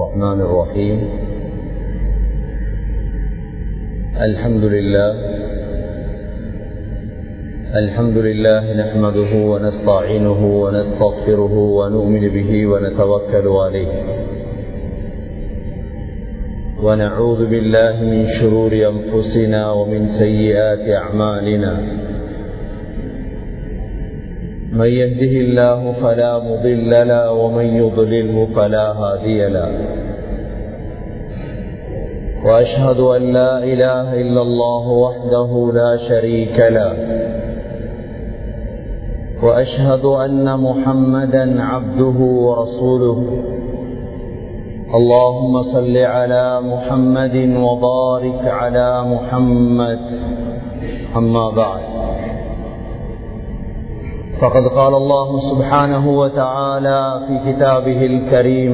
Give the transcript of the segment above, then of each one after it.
الرحمن الرحيم الحمد لله الحمد لله نحمده ونستعينه ونستغفره ونؤمن به ونتوكل عليه ونعوذ بالله من شرور أنفسنا ومن سيئات أعمالنا من يهده الله فلا مضل له ومن يضلله فلا هادي له وأشهد أن لا إله إلا الله وحده لا شريك له وأشهد أن محمدا عبده ورسوله اللهم صل على محمد وبارك على محمد أما بعد فقد قال الله سبحانه وتعالى في كتابه الكريم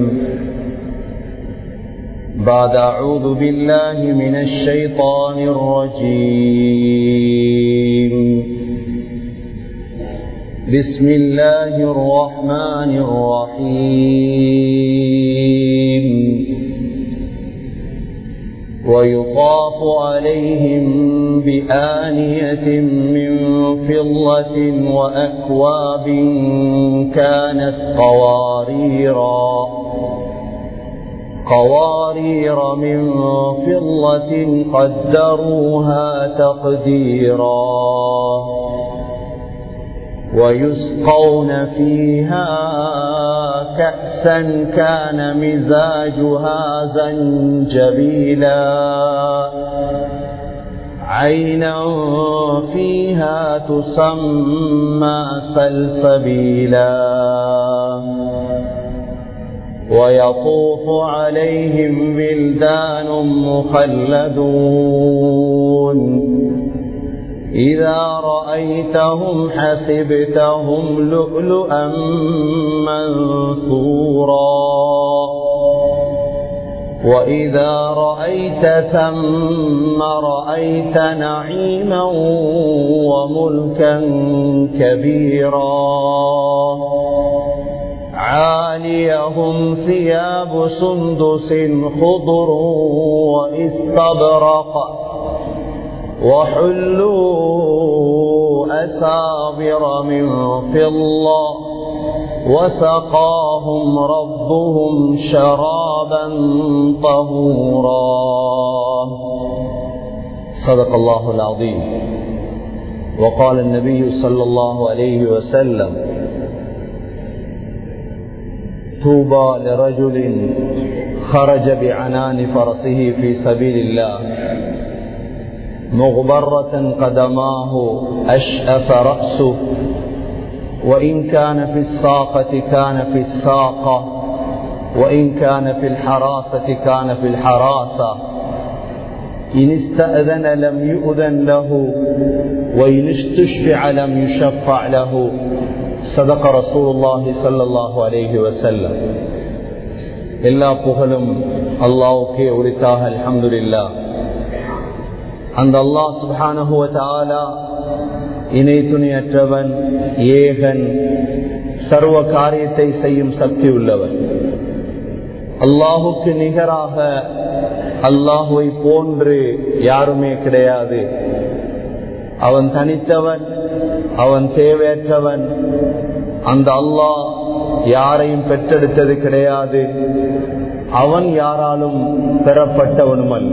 بعد أعوذ بالله من الشيطان الرجيم بسم الله الرحمن الرحيم ويطاف عليهم بآنية من فضة وأكواب كانت قواريرا قوارير من فضة قدروها تقديرا ويسقون فيها كأسا كان مزاجها زنجبيلا عينا فيها تسمى سلسبيلا ويطوف عليهم بلدان مخلدون إذا رأيتهم حسبتهم لؤلؤا منثورا وإذا رأيت ثم رأيت نعيما وملكا كبيرا عاليهم ثياب سندس خضر واستبرق وحلوا أسابر من فضة وسقاهم ربهم شرابا طهورا صدق الله العظيم وقال النبي صلى الله عليه وسلم طوبى لرجل خرج بعنان فرسه في سبيل الله مغبرة قدماه أشأف رأسه وإن كان في الساقة كان في الساقة وإن كان في الحراسة كان في الحراسة إن استأذن لم يؤذن له وإن استشفع لم يشفع له صدق رسول الله صلى الله عليه وسلم எல்லா புகழும் அல்லாவுக்கே உரித்தாக அல்ஹம்துலில்லா அந்த அல்லாஹ் சுபானகுவ தாலா இணை துணியற்றவன் ஏகன் சர்வ காரியத்தை செய்யும் சக்தி உள்ளவன் அல்லாஹுக்கு நிகராக அல்லாஹுவை போன்று யாருமே கிடையாது அவன் தனித்தவன் அவன் தேவையற்றவன் அந்த அல்லாஹ் யாரையும் பெற்றெடுத்தது கிடையாது அவன் யாராலும் பெறப்பட்டவனும் அல்ல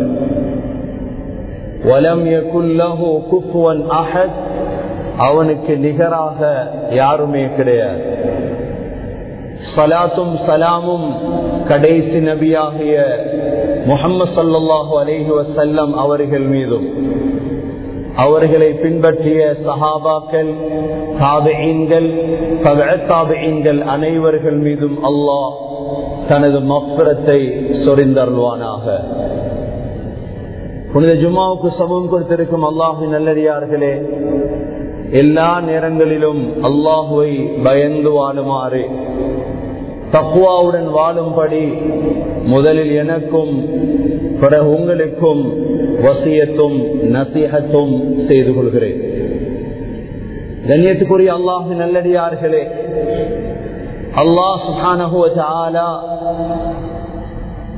வலம் யகுல்லஹு குஃபுவன் அஹத் அவனுக்கு நிகராக யாருமே கிடையாது சலாத்தும் சலாமும் கடைசி நபியாகிய முகம்மது சல்லாஹூ அலேஹி வசல்லம் அவர்கள் மீதும் அவர்களை பின்பற்றிய சஹாபாக்கள் தாபெயின்கள் தாபெயின்கள் அனைவர்கள் மீதும் அல்லாஹ் தனது மஃபரத்தை சொரிந்தருள்வானாக புனித ஜும்மாவுக்கு சமூகம் கொடுத்திருக்கும் அல்லாஹின் நல்லடியார்களே எல்லா நேரங்களிலும் அல்லாஹுவை பயந்து வாழுமாறு தக்குவாவுடன் வாழும்படி முதலில் எனக்கும் பிறகு உங்களுக்கும் வசியத்தும் நசீகத்தும் செய்து கொள்கிறேன் கண்ணியத்துக்குரிய அல்லாஹு நல்லடியார்களே அல்லாஹ் சுஹானஹுவ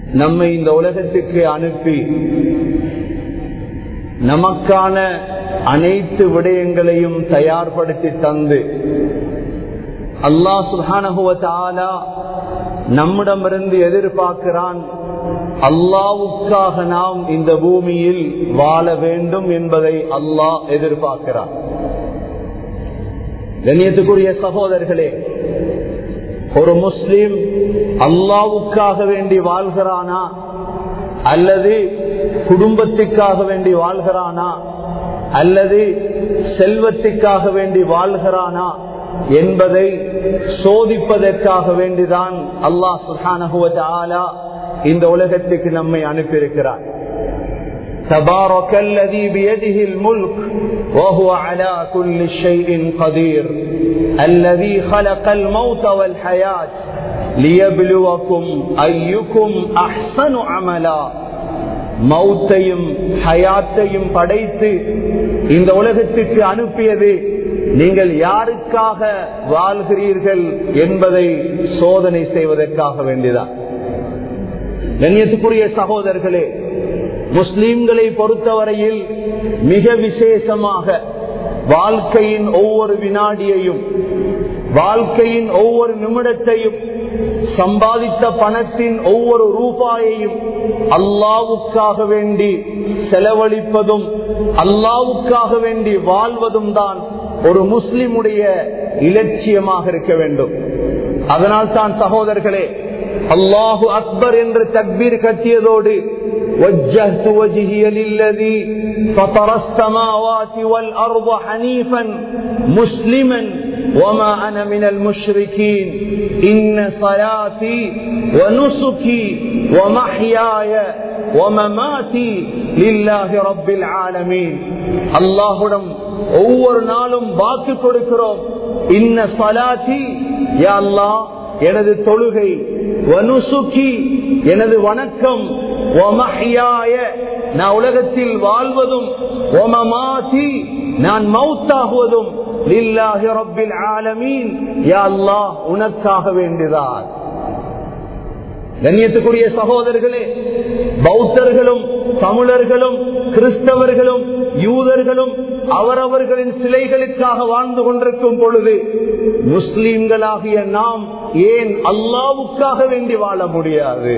நம்மை இந்த உலகத்துக்கு அனுப்பி நமக்கான அனைத்து விடயங்களையும் தயார்படுத்தி தந்து அல்லாஹ் சுஹானகுவத்தாலா நம்மிடமிருந்து எதிர்பார்க்கிறான் அல்லாவுக்காக நாம் இந்த பூமியில் வாழ வேண்டும் என்பதை அல்லாஹ் எதிர்பார்க்கிறான் கண்ணியத்துக்குரிய சகோதரர்களே ஒரு முஸ்லிம் அல்லாவுக்காக வேண்டி வாழ்கிறானா அல்லது குடும்பத்துக்காக வேண்டி வாழ்கிறானா அல்லது செல்வத்துக்காக வேண்டி வாழ்கிறானா என்பதை சோதிப்பதற்காக வேண்டிதான் அல்லாஹ் சுஹானகுவ இந்த உலகத்துக்கு நம்மை அனுப்பியிருக்கிறார் تبارك الذي بيده الملك وهو على كل شيء قدير الذي خلق الموت والحياة ليبلوكم أيكم أحسن عملا மௌத்தையும் ஹயாத்தையும் படைத்து இந்த உலகத்துக்கு அனுப்பியது நீங்கள் யாருக்காக வாழ்கிறீர்கள் என்பதை சோதனை செய்வதற்காக வேண்டிதான் கண்ணியத்துக்குரிய சகோதரர்களே முஸ்லிம்களை பொறுத்தவரையில் மிக விசேஷமாக வாழ்க்கையின் ஒவ்வொரு வினாடியையும் வாழ்க்கையின் ஒவ்வொரு நிமிடத்தையும் சம்பாதித்த பணத்தின் ஒவ்வொரு ரூபாயையும் அல்லாவுக்காக வேண்டி செலவழிப்பதும் அல்லாவுக்காக வேண்டி வாழ்வதும் தான் ஒரு முஸ்லிமுடைய இலட்சியமாக இருக்க வேண்டும் அதனால் தான் சகோதரர்களே அல்லாஹு அக்பர் என்று தக்பீர் கட்டியதோடு وجهت وجهي للذي فطر السماوات والأرض حنيفا مسلما وما أنا من المشركين إن صلاتي ونسكي ومحياي ومماتي لله رب العالمين அல்லாஹுடம் ஒவ்வொரு நாளும் வாக்கு கொடுக்கிறோம் இன்ன சலாத்தி யா அல்லாஹ் எனது தொழுகை வனுசுக்கி எனது வணக்கம் நான் உலகத்தில் வாழ்வதும் நான் மௌத்தாகுவதும் உனக்காக வேண்டிதான் கண்ணியத்துக்குரிய சகோதரர்களே பௌத்தர்களும் தமிழர்களும் கிறிஸ்தவர்களும் யூதர்களும் அவரவர்களின் சிலைகளுக்காக வாழ்ந்து கொண்டிருக்கும் பொழுது முஸ்லிம்களாகிய நாம் ஏன் அல்லாவுக்காக வேண்டி வாழ முடியாது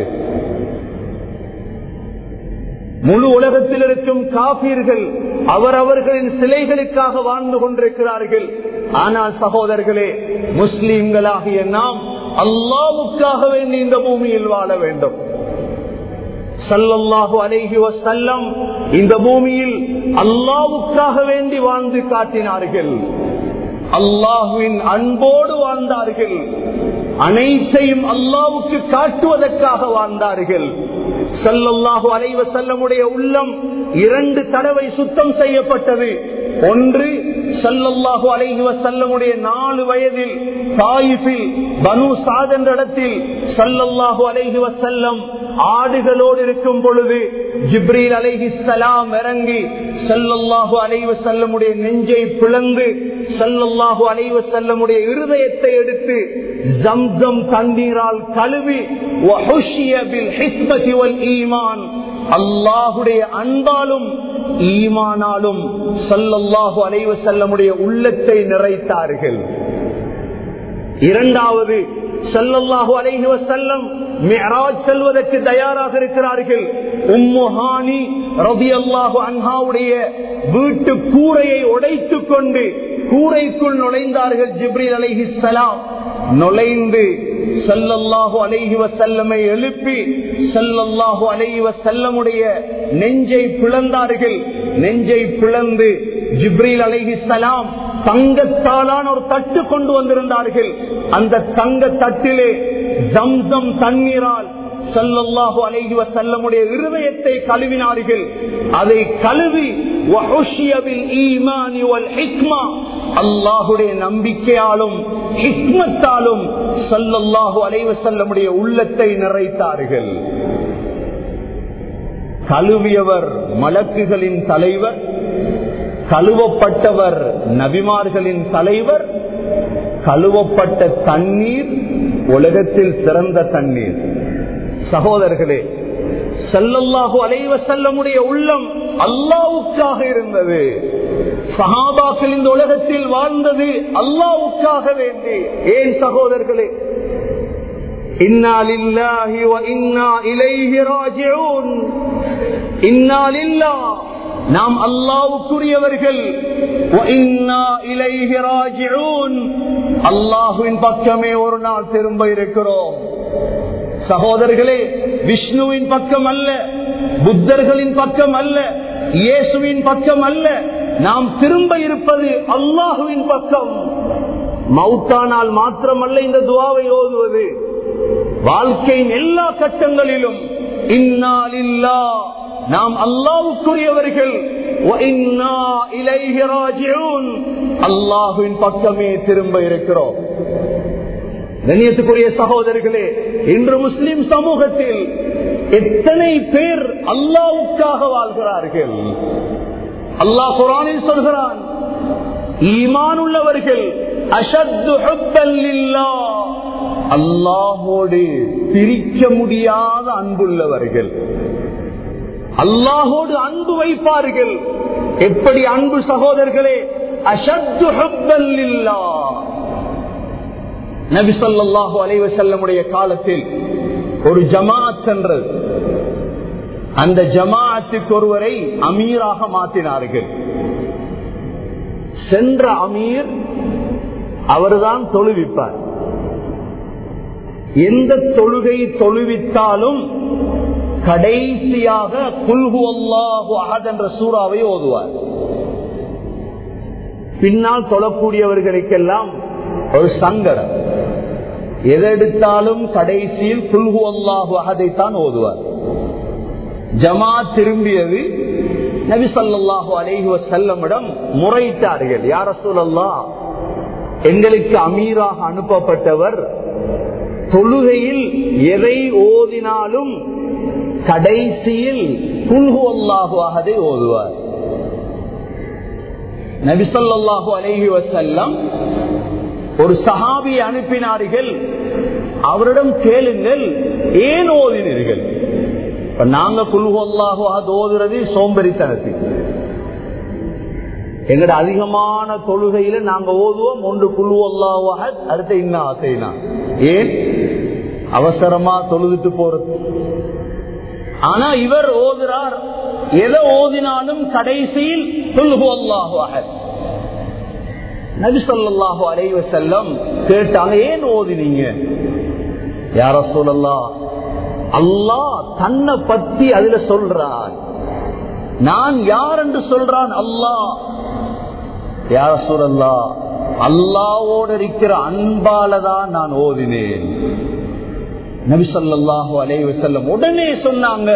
முழு உலகத்தில் இருக்கும் காபீர்கள் அவரவர்களின் சிலைகளுக்காக வாழ்ந்து கொண்டிருக்கிறார்கள் ஆனால் சகோதரர்களே முஸ்லிம்களாகிய நாம் அல்லாவுக்காக வேண்டி இந்த பூமியில் வாழ வேண்டும் சல்லல்லாஹு அலைஹி வசல்லம் இந்த பூமியில் அல்லாவுக்காக வேண்டி வாழ்ந்து காட்டினார்கள் அல்லாஹுவின் அன்போடு வாழ்ந்தார்கள் அனைத்தையும் அல்லாவுக்கு காட்டுவதற்காக வாழ்ந்தார்கள் சல்லல்லாஹு அலைவ செல்லமுடைய உள்ளம் இரண்டு தடவை சுத்தம் செய்யப்பட்டது ஒன்று சல்லல்லாஹு அலைஹி வசல்லமுடைய நாலு வயதில் தாயிஃபில் பனு சாத் என்ற இடத்தில் சல்லல்லாஹு அலைஹி வசல்லம் ஆடுகளோடு இருக்கும் பொழுது ஜிப்ரீல் அலைஹி சலாம் இறங்கி சல்லல்லாஹு அலைவ செல்லமுடைய நெஞ்சை பிளந்து சல்லல்லாஹு அலைவ செல்லமுடைய இருதயத்தை எடுத்து ஜம்சம் தண்ணீரால் கழுவி ஈமான் அல்லாஹுடைய அன்பாலும் ஈமானாலும் சல்லல்லாஹு அலைவ செல்லமுடைய உள்ளத்தை நிறைத்தார்கள் இரண்டாவது சல்லல்லாஹு அலைஹி வசல்லம் மியராஜ் செல்வதற்கு தயாராக இருக்கிறார்கள் உம்முஹானி ரபி அல்லாஹு அன்ஹாவுடைய வீட்டு கூரையை உடைத்துக் கொண்டு கூரைக்குள் நுழைந்தார்கள் ஜிப்ரீல் அலைஹி சலாம் நுழைந்து சல்லல்லாஹு அலைஹி வசல்லமை எழுப்பி சல்லல்லாஹு அலைஹி வசல்லமுடைய நெஞ்சை பிளந்தார்கள் நெஞ்சை பிளந்து ஜிப்ரீல் அலைஹி சலாம் தங்கத்தாலான ஒரு தட்டு கொண்டு வந்திருந்தார்கள் அந்த தங்க தட்டிலே ஜம்சம் தண்ணீரால் சல்லல்லாஹு அலைஹி வசல்லமுடைய இருதயத்தை கழுவினார்கள் அதை கழுவி அல்லாஹுடைய நம்பிக்கையாலும் ஹிக்மத்தாலும் சல்லல்லாஹு அலைவ செல்லமுடைய உள்ளத்தை நிறைத்தார்கள் கழுவியவர் மலக்குகளின் தலைவர் கழுவப்பட்டவர் நபிமார்களின் தலைவர் கழுவப்பட்ட தண்ணீர் உலகத்தில் சிறந்த தண்ணீர் சகோதரர்களே சல்லல்லாஹு அலைவ செல்லமுடைய உள்ளம் அல்லாவுக்காக இருந்தது சஹாபாக்கள் இந்த உலகத்தில் வாழ்ந்தது அல்லாவுக்காக வேண்டி ஏன் சகோதரர்களே இன்னாலில்லாஹி வ இன்னா இலைஹி ராஜிஊன் இன்னாலில்லா நாம் அல்லாவுக்குரியவர்கள் வ இன்னா இலைஹி ராஜிஊன் அல்லாஹுவின் பக்கமே ஒரு நாள் திரும்ப இருக்கிறோம் சகோதரர்களே விஷ்ணுவின் பக்கம் அல்ல புத்தர்களின் பக்கம் அல்ல இயேசுவின் பக்கம் அல்ல நாம் திரும்ப இருப்பது அல்லாஹுவின் பக்கம் மௌத்தானால் மாத்திரமல்ல இந்த துவாவை ஓதுவது வாழ்க்கையின் எல்லா கட்டங்களிலும் இன்னாலில்லா நாம் அல்லாவுக்குரியவர்கள் அல்லாஹுவின் பக்கமே திரும்ப இருக்கிறோம் கண்ணியத்துக்குரிய சகோதரர்களே இன்று முஸ்லிம் சமூகத்தில் எத்தனை பேர் அல்லாவுக்காக வாழ்கிறார்கள் அல்லாஹ் குரானில் சொல்கிறான் ஈமான் உள்ளவர்கள் அஷத்து அல்லாஹோடு பிரிக்க முடியாத அன்புள்ளவர்கள் அல்லாஹோடு அன்பு வைப்பார்கள் எப்படி அன்பு சகோதரர்களே அஷத்து நபி சொல்லாஹு அலைவ செல்லமுடைய காலத்தில் ஒரு ஜமாத் சென்றது அந்த ஜமாத்துக்கு ஒருவரை அமீராக மாற்றினார்கள் சென்ற அமீர் அவர்தான் தொழுவிப்பார் எந்த தொழுகை தொழுவித்தாலும் கடைசியாக குல்ஹு அல்லாஹு அகத் என்ற சூறாவை ஓதுவார் பின்னால் தொழக்கூடியவர்களுக்கெல்லாம் ஒரு சங்கடம் எதெடுத்தாலும் கடைசியில் குல்ஹு அல்லாஹு அகதைத்தான் ஓதுவார் ஜமா திரும்பியது நபி சொல்லாஹு அலைஹி செல்லமிடம் முறையிட்டார்கள் யார சூழல்லா எங்களுக்கு அமீராக அனுப்பப்பட்டவர் தொழுகையில் எதை ஓதினாலும் கடைசியில் குல்ஹு அல்லாஹு அகதை ஓதுவார் நபிசல்லாஹு அலைஹி வசல்லம் ஒரு சஹாபியை அனுப்பினார்கள் அவரிடம் கேளுங்கள் ஏன் ஓதினீர்கள் நாங்க குல்ஹல்லாஹு அது ஓதுறது சோம்பரித்தனத்தில் எங்கட அதிகமான தொழுகையில நாங்க ஓதுவோம் ஒன்று குல்ஹல்லாஹு அடுத்த இன்னும் ஆசைனா ஏன் அவசரமா தொழுதுட்டு போறது ஆனா இவர் ஓதுறார் எதை ஓதினாலும் கடைசியில் குல்ஹு அல்லாஹு நபி சொல்லாஹு அலைவ செல்லம் கேட்டாங்க ஏன் ஓதினீங்க யார சொல்லலாம் அல்லாஹ் தன்னை பத்தி அதுல சொல்றான் நான் யார் என்று சொல்றான் அல்லாஹ் யார சொல்லல்லா அல்லாவோடு இருக்கிற அன்பாலதான் நான் ஓதினேன் நபி சொல்லாஹு அலைவ செல்லம் உடனே சொன்னாங்க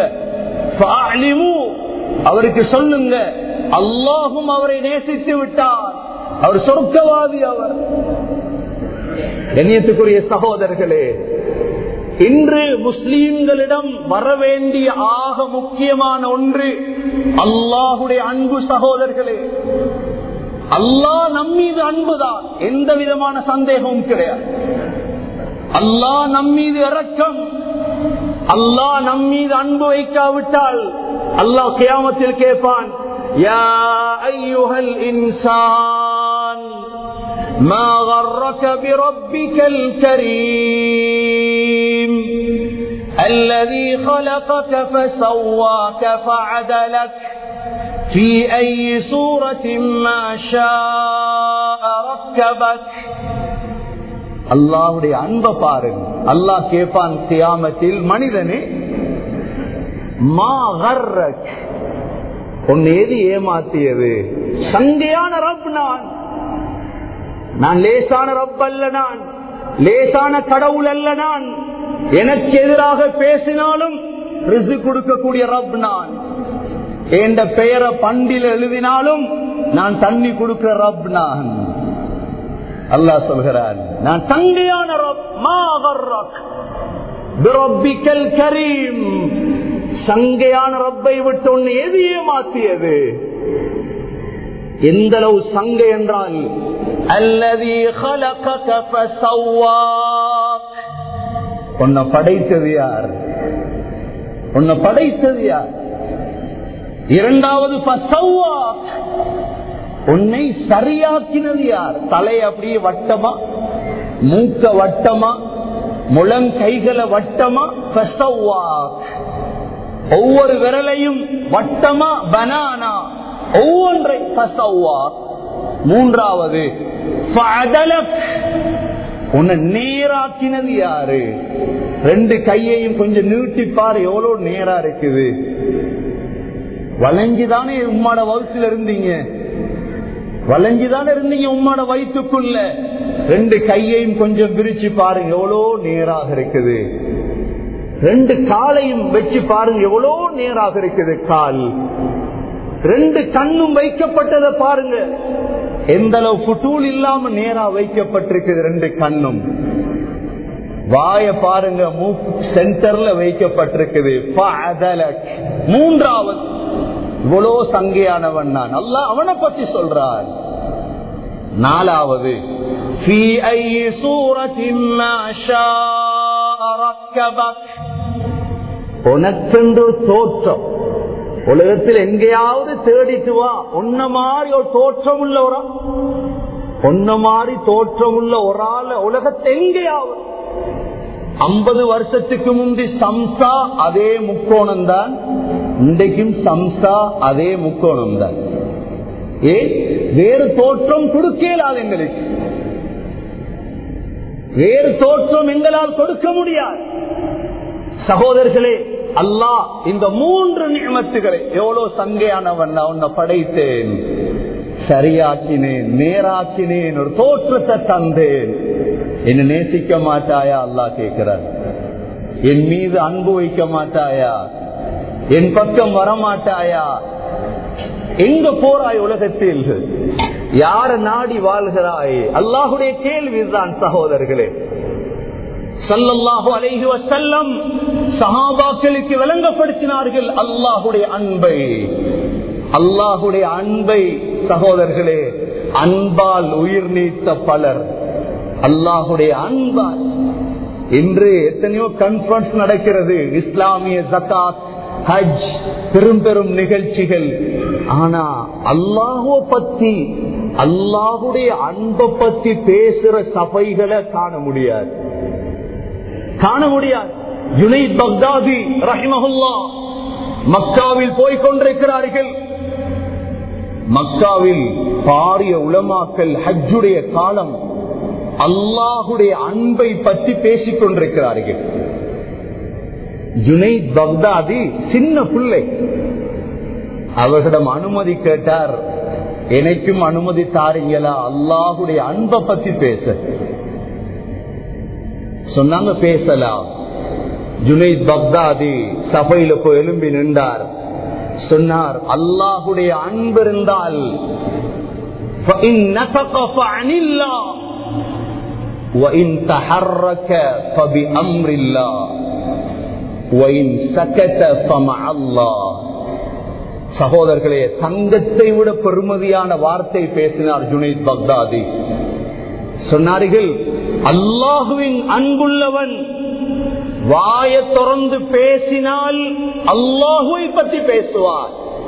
அவருக்கு சொல்லுங்க அல்லாஹும் அவரை நேசித்து விட்டார் அவர் சொர்க்கவாதி அவர் கண்ணியத்துக்குரிய சகோதரர்களே இன்று முஸ்லீம்களிடம் வரவேண்டிய ஆக முக்கியமான ஒன்று அல்லாஹுடைய அன்பு சகோதரர்களே அல்லாஹ் நம்மீது அன்புதான் எந்த விதமான சந்தேகமும் கிடையாது அல்லாஹ் நம்மீது இறக்கம் அல்லாஹ் நம்மீது அன்பு வைக்காவிட்டால் அல்லாஹ் கியாமத்தில் கேட்பான் يا أيها الإنسان ما غرك بربك الكريم الذي خلقك فسواك فعدلك في أي صورة ما شاء ركبك அல்லாவுடைய அன்பை பாருங்க அல்லாஹ் கேட்பான் கியாமத்தில் மனிதனே மா கர்ரக் உன்னை எது ஏமாத்தியது சங்கையான ரப் நான் நான் லேசான ரப் அல்ல நான் லேசான கடவுள் அல்ல நான் எனக்கு எதிராக பேசினாலும் ரிசு கொடுக்கக்கூடிய ரப் நான் என்ற பெயரை பண்டில் எழுதினாலும் நான் தண்ணி கொடுக்கிற ரப் நான் அல்லாஹ் சொல்கிறான் நான் தங்கையான ரப் மா கர்ரக் பிரப்பிக்கல் கரீம் சங்கையான ரப்பை விட்டு ஒன்னு எது ஏமாத்தியது எந்த அளவு சங்கை என்றால் அல்லது உன்னை படைத்தது யார் உன்னை படைத்தது யார் இரண்டாவது ஃபசவ்வாக். உன்னை சரியாக்கினது யார் தலை அப்படியே வட்டமா மூக்க வட்டமா முழங்கைகளை வட்டமா ஃபசவ்வாக். ஒவ்வொரு விரலையும் வட்டமா பனானா ஒவ்வொன்றை ஃபசவ்வாக். மூன்றாவது ஃபஅதலக். உன்னை நேராக்கினது யாரு ரெண்டு கையையும் கொஞ்சம் நீட்டிப்பாரு எவ்வளவு நேரா இருக்குது வளைஞ்சுதானே உம்மாட வகுத்துல இருந்தீங்க வளைஞ்சுதானே இருந்தீங்க உம்மாட வயிற்றுக்குள்ள ரெண்டு கையையும் கொஞ்சம் பிரிச்சு பாருங்க எவ்வளோ நேராக இருக்குது ரெண்டு காலையும் வச்சு பாருங்க எவ்வளோ நேராக இருக்குது கால் ரெண்டு கண்ணும் வைக்கப்பட்டதை பாருங்க எந்த அளவு புட்டூல் இல்லாம நேரா வைக்கப்பட்டிருக்குது ரெண்டு கண்ணும் வாய பாருங்க மூக்கு சென்டர்ல வைக்கப்பட்டிருக்குது ஃபஅதலக். மூன்றாவது இவ்வளோ சங்கையானவன் நான் அல்லாஹ் அவனை பத்தி சொல்றான் நாலாவது في أي صورة ما شاء ركبك. உனக்கென்று ஒரு தோற்றம் உலகத்தில் எங்கேயாவது தேடிட்டு வா உன்ன மாதிரி ஒரு தோற்றம் உள்ளவரா உன்ன மாதிரி தோற்றம் உள்ள ஒரு ஆள் உலகத்தை எங்கேயாவது ஐம்பது வருஷத்துக்கு முந்தி சம்சா அதே முக்கோணம் தான் இன்றைக்கும் சம்சா அதே முக்கோணம் தான் ஏ வேறு தோற்றம் கொடுக்கலாது எங்களுக்கு வேறு தோற்றம் எங்களால் கொடுக்க முடியாது சகோதரர்களே அல்லாஹ் இந்த மூன்று நியமத்துகளை எவ்வளவு சங்கையானவன் நான் உன்னை படைத்தேன் சரியாக்கினேன் நேராக்கினேன் ஒரு தோற்றத்தை தந்தேன் என்ன நேசிக்க மாட்டாயா அல்லாஹ் கேட்கிறார் என் மீது அன்பு வைக்க மாட்டாயா என் பக்கம் வரமாட்டாயா எங்க போறாய் உலகத்தில் யார நாடி வாழ்கிறாய் அல்லாஹுடைய கேள்விதான் சகோதரர்களே சல்லல்லாஹு அலைஹி வஸல்லம் சஹாபாக்களுக்கு விளங்கப்படுத்தினார்கள் அல்லாஹுடைய அன்பை அல்லாஹுடைய அன்பை சகோதரர்களே அன்பால் உயிர் நீத்த பலர் அல்லாஹுடைய அன்பால் இன்று எத்தனையோ கான்பரன்ஸ் நடக்கிறது இஸ்லாமிய ஜகாத் ஹஜ் பெரும் பெரும் நிகழ்ச்சிகள் ஆனா அல்லாஹோ பத்தி அல்லாஹுடைய அன்பை பத்தி பேசுற சபைகளை காண முடியாது காண முடியாது யுனைத் பக்தாதி ரஹிமஹுல்லா மக்காவில் போய் கொண்டிருக்கிறார்கள் மக்காவில் பாரிய உலமாக்கல் ஹஜ்ஜுடைய காலம் அல்லாஹுடைய அன்பை பற்றி பேசிக் கொண்டிருக்கிறார்கள் ஜுனைத் பக்தாதி சின்ன பிள்ளை அவர்களிடம் அனுமதி கேட்டார் எனக்கும் அனுமதி தாரீங்களா அல்லாஹுடைய அன்பை பத்தி பேச சொன்னாங்க பேசலாம் ஜுனைத் பக்தாதி சபையில போய் எழும்பி நின்றார் சொன்னார் அல்லாஹுடைய அன்பு இருந்தால் فإن نفق فعن الله وإن تحرك فبأمر الله وإن سكت فمع الله சகோதரர்களே தங்கத்தை விட பெருமதியான வார்த்தை பேசினார் ஜுனைத் பக்தாதி சொன்னார்கள் அல்லாஹுவின் அன்புள்ளவன் வாய திறந்து பேசினால் அல்லாஹுவை பற்றி பேசுவார்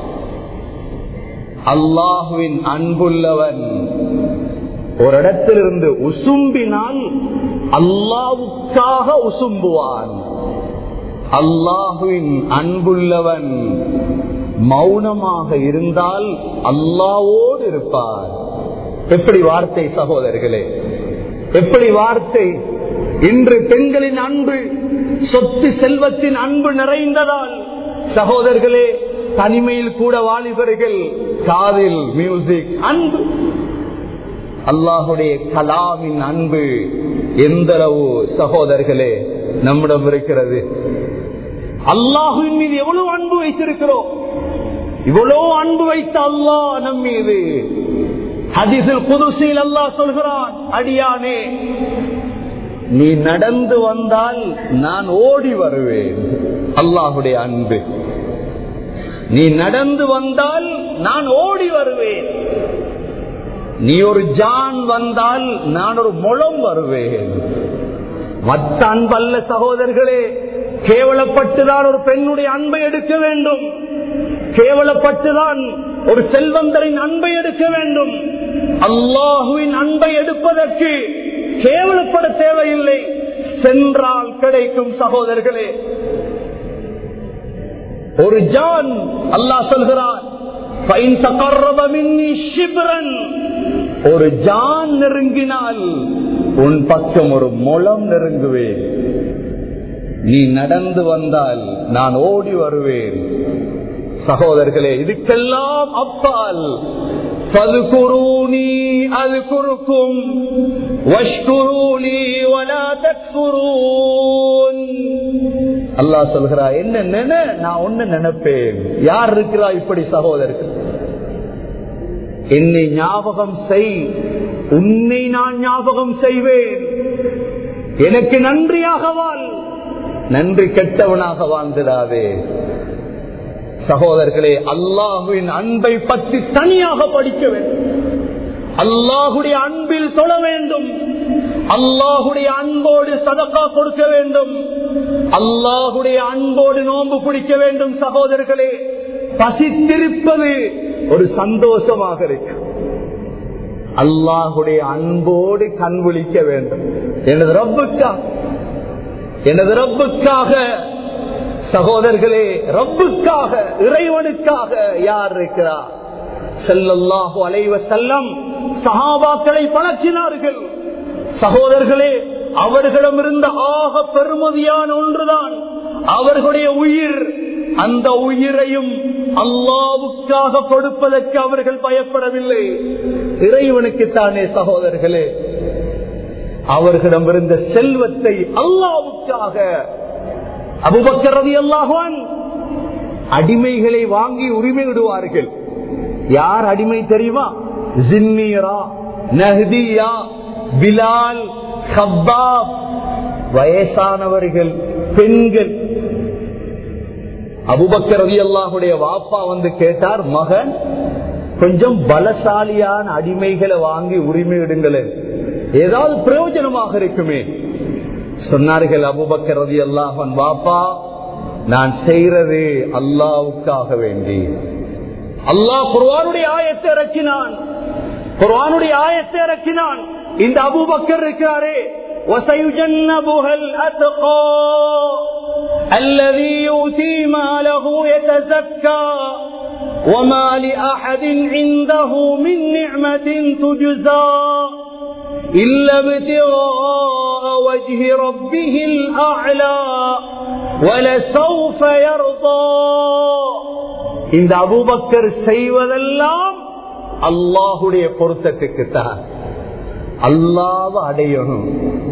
அல்லாஹுவின் அன்புள்ளவன் ஒரு இடத்திலிருந்து உசும்பினால் அல்லாவுக்காக உசும்புவான் அல்லாஹுவின் அன்புள்ளவன் மௌனமாக இருந்தால் அல்லாவோடு இருப்பார் எப்படி வார்த்தை சகோதரர்களே எப்படி வார்த்தை இன்று பெண்களின் அன்பு சொத்து செல்வத்தின் அன்பு நிறைந்ததால் சகோதரர்களே தனிமையில் கூட வாலிபர்கள் காதில் மியூசிக் அன்பு அல்லாஹுடைய கலாமின் அன்பு எந்த அளவு சகோதரர்களே நம்மிடம் இருக்கிறது அல்லாஹுவின் மீது எவ்வளவு அன்பு வைத்திருக்கிறோம் இவ்வளவு அன்பு வைத்த அல்லாஹ் நம் மீது ஹதிசில் புதுசில் அல்லாஹ் சொல்கிறான் அடியானே நீ நடந்து வந்தால் நான் ஓடி வருவேன் அல்லாஹுடைய அன்பு நீ நடந்து வந்தால் நான் ஓடி வருவேன் நீ ஒரு ஜான் வந்தால் நான் ஒரு முளம் வருவேன் மற்ற அன்பல்ல சகோதரர்களே கேவலப்பட்டுதான் ஒரு பெண்ணுடைய அன்பை எடுக்க வேண்டும் கேவலப்பட்டுதான் ஒரு செல்வந்தரின் அன்பை எடுக்க வேண்டும் அல்லாஹுவின் அன்பை எடுப்பதற்கு கேவலப்பட தேவையில்லை சென்றால் கிடைக்கும் சகோதரர்களே ஒரு ஜான் அல்லாஹ் சொல்கிறார் "فَإِن تَقَرَّبَ مِنِّي شِبْرًا" ஒரு ஜான் நெருங்கினால் உன் பக்கம் ஒரு முளம் நெருங்குவேன் நீ நடந்து வந்தால் நான் ஓடி வருவேன் சகோதரர்களே இதுக்கெல்லாம் அப்பால் فَاذْكُرُونِي أَذْكُرْكُمْ وَاشْكُرُوا لِي وَلَا تَكْفُرُونِ அல்லாஹ் சொல்கிறா என்ன நின நான் ஒன்னு நினைப்பேன் யார் இருக்கிறா இப்படி சகோதரர்கள் என்னை ஞாபகம் செய் உன்னை நான் ஞாபகம் செய்வேன் எனக்கு நன்றியாக வாழ் நன்றி கெட்டவனாக வாழ்ந்திடாதே சகோதரர்களே அல்லாஹுவின் அன்பை பற்றி தனியாக படிக்க வேண்டும் அல்லாஹுடைய அன்பில் தொழ வேண்டும் அல்லாஹுடைய அன்போடு சதக்கா கொடுக்க வேண்டும் அல்லாஹுடைய அன்போடு நோன்பு பிடிக்க வேண்டும் சகோதரர்களே பசித்திருப்பது ஒரு சந்தோஷமாக இருக்கு அல்லாஹுடைய அன்போடு கண் விழிக்க வேண்டும் எனது ரப்புக்காக எனது ரப்புக்காக சகோதரர்களே ரப்புக்காக இறைவனுக்காக யார் இருக்கிறார் செல்லல்லாஹு அலைவ செல்லம் சஹாபாக்களை பழக்கினார்கள் சகோதரர்களே அவர்களிடம் இருந்த ஆக பெருமதியான ஒன்றுதான் அவர்களுடைய உயிர் அந்த உயிரையும் அல்லாவுக்காக கொடுப்பதற்கு அவர்கள் பயப்படவில்லை இறைவனுக்குத்தானே சகோதரர்களே அவர்களிடம் இருந்த செல்வத்தை அல்லாவுக்காக அபுபக்கரதி அல்லாஹான் அடிமைகளை வாங்கி உரிமை விடுவார்கள் யார் அடிமை தெரியுமா ஜின்னீரா நஹ்தியா பிலால் ஹப்பாப் வயசானவர்கள் பெண்கள் அபுபக்கர் ரவி அல்லாஹுடைய வாப்பா வந்து கேட்டார் மகன் கொஞ்சம் பலசாலியான அடிமைகளை வாங்கி உரிமை விடுங்களேன் ஏதாவது பிரயோஜனமாக இருக்குமே சொன்னார்கள் அபுபக்கர் ரவி அல்லாஹன் வாப்பா நான் செய்யறது அல்லாவுக்காக வேண்டி அல்லாஹ் குர்வானுடைய ஆயத்தை இறக்கினான் குர்வானுடைய ஆயத்தை இறக்கினான் இந்த அபுபக்கர் இருக்கிறாரே وسيجنبها الأتقى الذي يؤتي ماله يتزكى وما لأحد عنده من نعمة تجزى إلا ابتغاء وجه ربه الأعلى ولسوف يرضى இந்த அபூபக்கர் செய்வதெல்லாம் அல்லாஹுடைய பொருத்தத்துக்குத்தான் அல்லாஹ் அடையணும்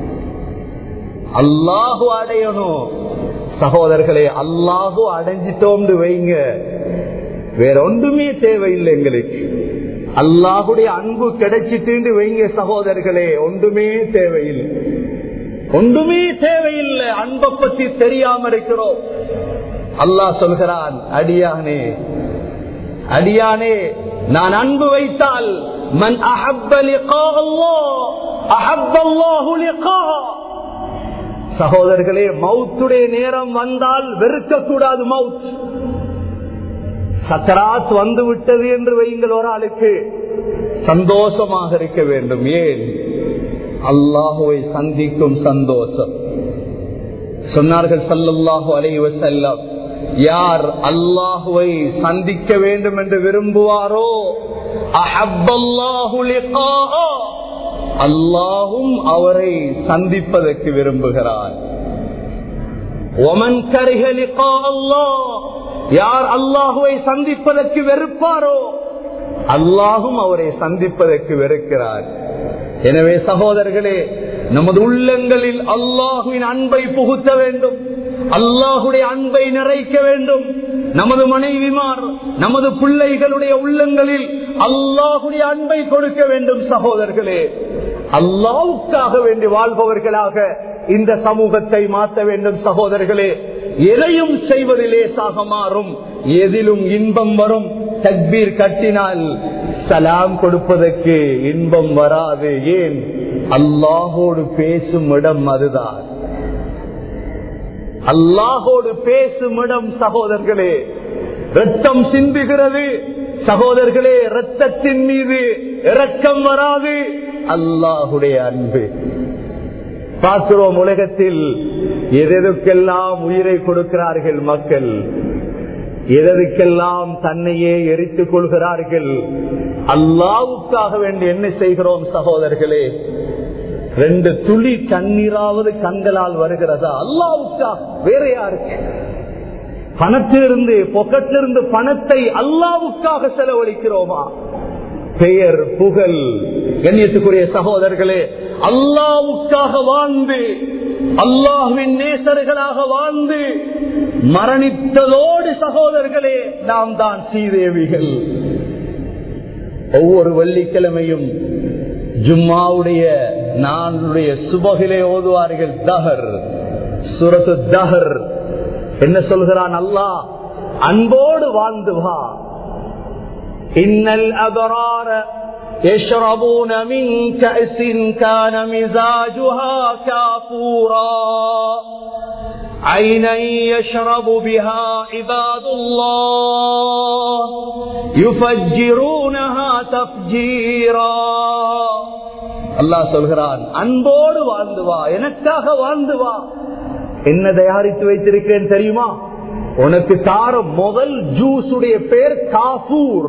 அல்லாஹு அடையணும் சகோதரர்களே அல்லாஹு அடைஞ்சிட்டோம்னு வைங்க வேற ஒன்றுமே தேவையில்லை எங்களுக்கு அல்லாஹுடைய அன்பு கிடைச்சிட்டு வைங்க சகோதரர்களே ஒன்றுமே தேவையில்லை ஒன்றுமே தேவையில்லை அன்பை பத்தி தெரியாம இருக்கிறோம் அல்லாஹ் சொல்கிறான் அடியானே அடியானே நான் அன்பு வைத்தால் மன் அஹப்ப லிகா அல்லாஹ் அஹப்ப அல்லாஹு லிகா சகோதரர்களே மவுத்துடைய நேரம் வந்தால் வெறுக்க கூடாது மவுத் சக்கராத் வந்து விட்டது என்று வையுங்கள் ஒரு ஆளுக்கு சந்தோஷமாக இருக்க வேண்டும் ஏன் அல்லாஹுவை சந்திக்கும் சந்தோஷம் சொன்னார்கள் சல்லல்லாஹு அலைவ செல்லம் யார் அல்லாஹுவை சந்திக்க வேண்டும் என்று விரும்புவாரோ அஹப்பல்லாஹு லிகாஹா அல்லாஹும் அவரை சந்திப்பதற்கு விரும்புகிறார் ஒமன் கரிக லிகா அல்லாஹ் யார் அல்லாஹுவை சந்திப்பதற்கு வெறுப்பாரோ அல்லாஹும் அவரை சந்திப்பதற்கு வெறுக்கிறார் எனவே சகோதரர்களே நமது உள்ளங்களில் அல்லாஹுவின் அன்பை புகுத்த வேண்டும் அல்லாஹுடைய அன்பை நிறைக்க வேண்டும் நமது மனைவிமார் நமது பிள்ளைகளுடைய உள்ளங்களில் அல்லாஹுடைய அன்பை கொடுக்க வேண்டும் சகோதரர்களே அல்லாவுக்காக வேண்டி வாழ்பவர்களாக இந்த சமூகத்தை மாற்ற வேண்டும் சகோதரர்களே எதையும் செய்வதிலே சாக மாறும் எதிலும் இன்பம் வரும் தக்பீர் கட்டினால் சலாம் கொடுப்பதற்கு இன்பம் வராது ஏன் அல்லாஹோடு பேசும் இடம் அதுதான் அல்லாஹோடு பேசும் இடம் சகோதரர்களே ரத்தம் சிந்துகிறது சகோதரர்களே ரத்தத்தின் மீது இரக்கம் வராது அல்லாஹுடைய அன்பு பார்க்கிறோம் உலகத்தில் எதற்கெல்லாம் உயிரை கொடுக்கிறார்கள் மக்கள் எதற்கெல்லாம் தன்னையே எரித்துக் கொள்கிறார்கள் அல்லாவுக்காக வேண்டி என்ன செய்கிறோம் சகோதரர்களே ரெண்டு துளி கண்ணீராவது கண்களால் வருகிறதா அல்லாவுக்காக வேற யாருக்கு பணத்திலிருந்து பொக்கத்திலிருந்து பணத்தை அல்லாவுக்காக செலவழிக்கிறோமா பெயர் புகழ் கண்ணியத்துக்குரிய சகோதரர்களே அல்லாவுக்காக வாழ்ந்து அல்லாஹுவின் நேசர்களாக வாழ்ந்து மரணித்ததோடு சகோதரர்களே நாம் தான் ஸ்ரீதேவிகள் ஒவ்வொரு வெள்ளிக்கிழமையும் ஜும்மாவுடைய நாளுடைய சுபகிலே ஓதுவார்கள் தஹர் சுரத்து தஹர் என்ன சொல்கிறான் அல்லாஹ் அன்போடு வாழ்ந்து வா இன்னல் அபரார يشربون من كأس كان مزاجها كافورا عينا يشرب بها عباد الله يفجرونها تفجيرا அல்லாஹ் சொல்கிறான் அன்போடு வாழ்ந்து வா எனக்காக வாழ்ந்து வா என்ன தயாரித்து வைத்திருக்கிறேன் தெரியுமா உனக்கு தார முதல் ஜூஸுடைய பேர் காஃபூர்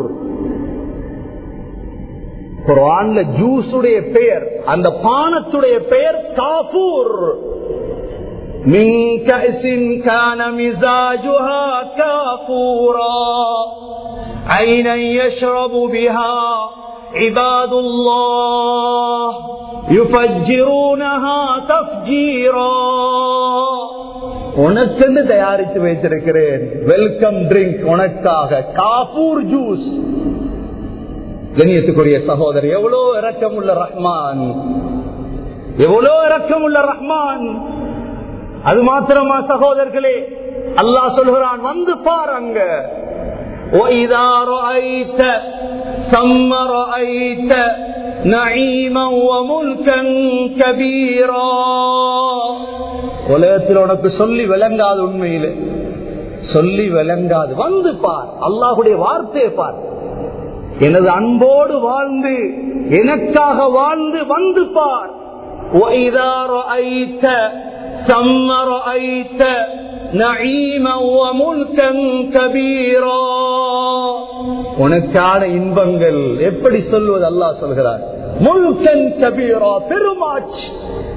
குரான்ல ஜூஸுடைய பெயர் அந்த பானத்துடைய பெயர் காஃபூர் من كأس كان مزاجها كافورا عينا يشرب بها عباد الله يفجرونها تفجيرا உனக்கென்று தயாரித்து வைத்திருக்கிறேன் வெல்கம் ட்ரிங்க் உனக்காக காபூர் ஜூஸ் கண்ணியத்துக்குரிய சகோதரர் எவ்வளோ இரக்கம் உள்ள ரஹ்மான் எவ்வளோ இரக்கம் உள்ள ரஹ்மான் அது மாத்திரமா சகோதரர்களே அல்லாஹ் சொல்கிறான் வந்து பாருங்க وَإِذَا رَأَيْتَ ثَمَّ رَأَيْتَ نَعِيمًا وَمُلْكًا كَبِيرًا உலகத்தில் உனக்கு சொல்லி விளங்காது உண்மையிலே சொல்லி விளங்காது வந்து பார் அல்லாஹுடைய வார்த்தையை பார் எனது அன்போடு வாழ்ந்து எனக்காக வாழ்ந்து வந்து பார் وَإِذَا رَأَيْتَ ثَمَّ رَأَيْتَ نَعِيمًا وَمُلْكًا كَبِيرًا உனக்கான இன்பங்கள் எப்படி சொல்வது அல்லாஹ் சொல்கிறார் முல்கன் கபீரா பெருமாச்சு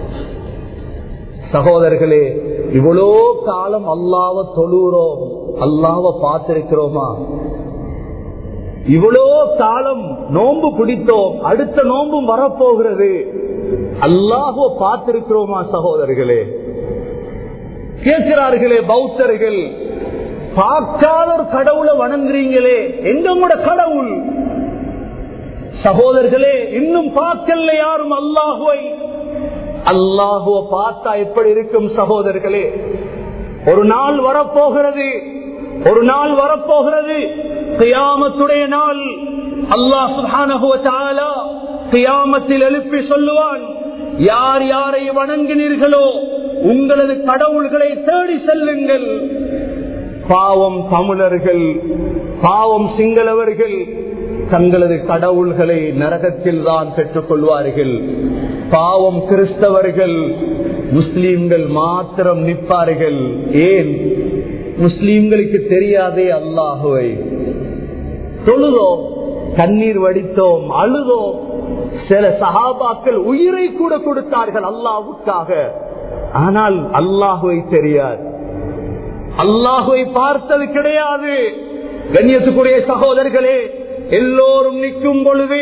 சகோதரர்களே இவ்வளோ காலம் அல்லாவ தொழுகிறோம் அல்லாவ பார்த்திருக்கிறோமா இவ்வளோ காலம் நோன்பு பிடித்தோம் அடுத்த நோன்பும் வரப்போகிறது அல்லாஹோ பார்த்திருக்கிறோமா சகோதரர்களே கேட்கிறார்களே பௌத்தர்கள் பார்க்காத ஒரு கடவுளை வணங்குறீங்களே எங்கூட கடவுள் சகோதரர்களே இன்னும் பார்க்கல யாரும் அல்லாஹுவை அல்லாஹுவ பார்த்தா எப்படி இருக்கும் சகோதரர்களே ஒரு நாள் வரப்போகிறது ஒரு நாள் வரப்போகிறது கியாமத்துடைய நாள் அல்லாஹ் சுபானகுவ கியாமத்தில் எழுப்பி சொல்லுவான் யார் யாரை வணங்கினீர்களோ உங்களது கடவுள்களை தேடி செல்லுங்கள் பாவம் தமிழர்கள் பாவம் சிங்களவர்கள் தங்களது கடவுள்களை நரகத்தில் தான் பெற்றுக் கொள்வார்கள் பாவம் கிறிஸ்தவர்கள் முஸ்லீம்கள் மாத்திரம் நிற்பார்கள் ஏன் முஸ்லீம்களுக்கு தெரியாதே அல்லாஹுவை தொழுதோம் கண்ணீர் வடித்தோம் அழுதோம் சில சகாபாக்கள் உயிரை கூட கொடுத்தார்கள் அல்லாஹுக்காக ஆனால் அல்லாஹுவை தெரியாது அல்லாஹுவை பார்த்தது கிடையாது கண்ணியத்துக்குரிய சகோதரர்களே எல்லோரும் நிற்கும் பொழுது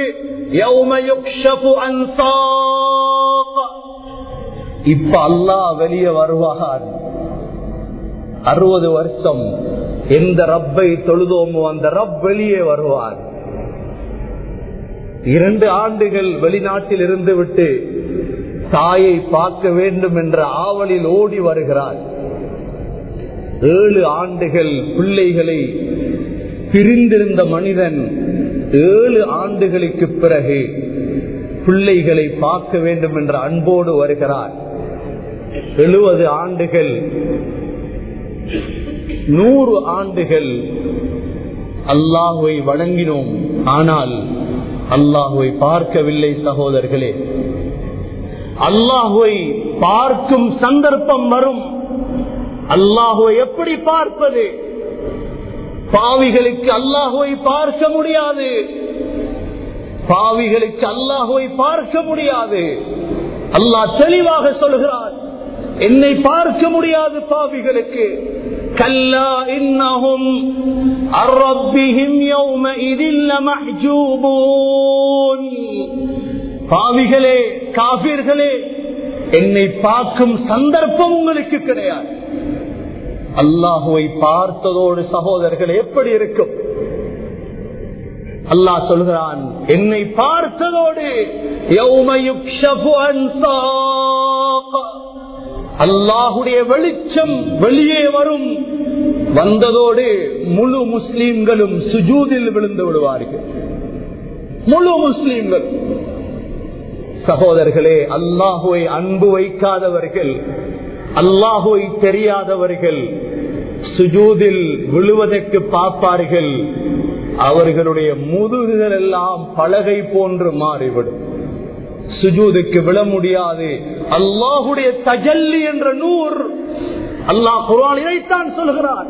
இப்ப அல்லாஹ் வெளியே வருவார் அறுபது வருஷம் எந்த ரப்பை தொழுதோமோ அந்த ரப் வெளியே வருவார் இரண்டு ஆண்டுகள் வெளிநாட்டில் இருந்து விட்டு தாயை பார்க்க வேண்டும் என்ற ஆவலில் ஓடி வருகிறார் ஏழு ஆண்டுகள் பிள்ளைகளை பிரிந்திருந்த மனிதன் ஏழு ஆண்டுகளுக்கு பிறகு பிள்ளைகளை பார்க்க வேண்டும் என்ற அன்போடு வருகிறார் எழுபது ஆண்டுகள் நூறு ஆண்டுகள் அல்லாஹுவை வணங்கினோம் ஆனால் அல்லாஹுவை பார்க்கவில்லை சகோதரர்களே அல்லாஹுவை பார்க்கும் சந்தர்ப்பம் வரும் அல்லாஹுவை எப்படி பார்ப்பது பாவிகளுக்கு அல்லாஹுவை பார்க்க முடியாது பாவிகளுக்கு அல்லாஹுவை பார்க்க முடியாது அல்லாஹ் தெளிவாக சொல்கிறார் என்னை பார்க்க முடியாது பாவிகளுக்கு கல்லா இன்னஹும் அர்ரப்பிஹிம் யௌமஇதில் லமஹ்ஜூபூன் பாவிகளே காபிர்களே என்னை பார்க்கும் சந்தர்ப்பம் உங்களுக்கு கிடையாது அல்லாஹுவை பார்த்ததோடு சகோதரர்கள் எப்படி இருக்கும் அல்லாஹ் சொல்கிறான் என்னை பார்த்ததோடு அல்லாஹுடைய வெளிச்சம் வெளியே வரும் வந்ததோடு முழு முஸ்லீம்களும் சுஜூதில் விழுந்து விடுவார்கள் முழு முஸ்லீம்கள் சகோதரர்களே அல்லாஹுவை அன்பு வைக்காதவர்கள் அல்லாஹுவை தெரியாதவர்கள் சுஜூதில் விழுவதற்கு பார்ப்பார்கள் அவர்களுடைய முதுகுகள் எல்லாம் பலகை போன்று மாறிவிடும் சுஜூதுக்கு விழ முடியாது அல்லாஹுடைய தஜல்லி என்ற நூர் அல்லாஹ் குரான் இதைத்தான் சொல்கிறார்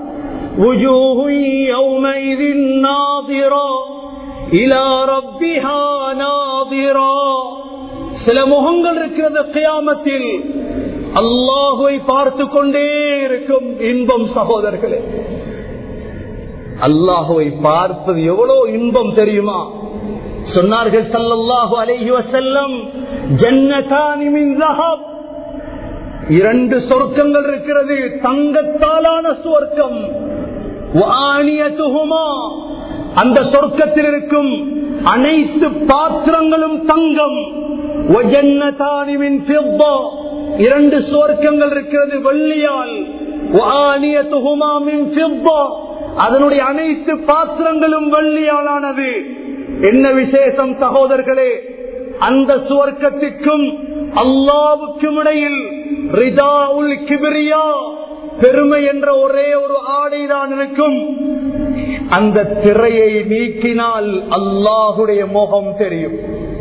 சில முகங்கள் இருக்கிறது கியாமத்தில் அல்லாஹுவை பார்த்து கொண்டே இருக்கும் இன்பம் சகோதரர்களே அல்லாஹுவை பார்ப்பது எவ்வளவு இன்பம் தெரியுமா சொன்னார்கள் சல்லல்லாஹு அலைஹி வஸல்லம் ஜன்னதானி மின் ذهب இரண்டு சொர்க்கங்கள் இருக்கிறது தங்கத்தாலான சுவர்க்கம் வானியத்துஹுமா அந்த சொர்க்கத்தில் இருக்கும் அனைத்து பாத்திரங்களும் தங்கம் وجنتان من فضة இரண்டு சுவர்க்கங்கள் இருக்கிறது வெள்ளியால் وآنيتهما من فضة அதனுடைய அனைத்து பாத்திரங்களும் வெள்ளியாலானது என்ன விசேஷம் சகோதரர்களே அந்த சுவர்க்கத்திற்கும் அல்லாவுக்கும் இடையில் ரிதாவுல் கிபிரியா பெருமை என்ற ஒரே ஒரு ஆடைதான் இருக்கும் அந்த திரையை நீக்கினால் அல்லாஹுடைய முகம் தெரியும்